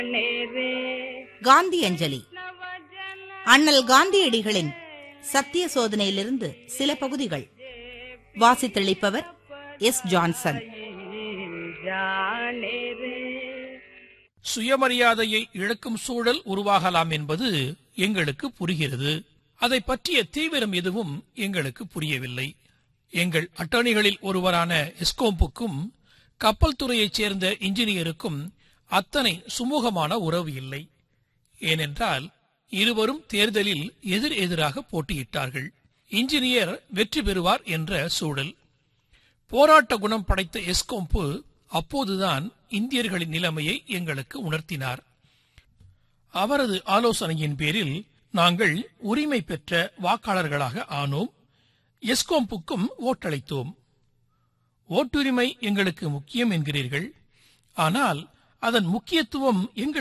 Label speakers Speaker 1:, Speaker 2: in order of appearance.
Speaker 1: காந்தி அஞ்சலி அண்ணல் காந்தியடிகளின் சத்திய சோதனையிலிருந்து சில பகுதிகள் வாசித்தளிப்பவர் எஸ் ஜான்சன்
Speaker 2: சுயமரியாதையை இழக்கும் சூழல் உருவாகலாம் என்பது எங்களுக்கு புரிகிறது அதை பற்றிய தீவிரம் எதுவும் எங்களுக்கு புரியவில்லை எங்கள் அட்டர்னிகளில் ஒருவரான எஸ்கோம்புக்கும் கப்பல் துறையைச் சேர்ந்த இன்ஜினியருக்கும் அத்தனை சுமூகமான உறவு இல்லை ஏனென்றால் இருவரும் தேர்தலில் எதிர் எதிராக போட்டியிட்டார்கள் இன்ஜினியர் வெற்றி பெறுவார் என்ற சூழல் போராட்ட குணம் படைத்த எஸ்கோம்பு அப்போதுதான் இந்தியர்களின் நிலைமையை எங்களுக்கு உணர்த்தினார் அவரது ஆலோசனையின் பேரில் நாங்கள் உரிமை பெற்ற வாக்காளர்களாக ஆனோம் எஸ்கோம்புக்கும் ஓட்டளித்தோம் ஓட்டுரிமை எங்களுக்கு முக்கியம் என்கிறீர்கள் ஆனால் அதன் முக்கியத்துவம் எங்களுக்கு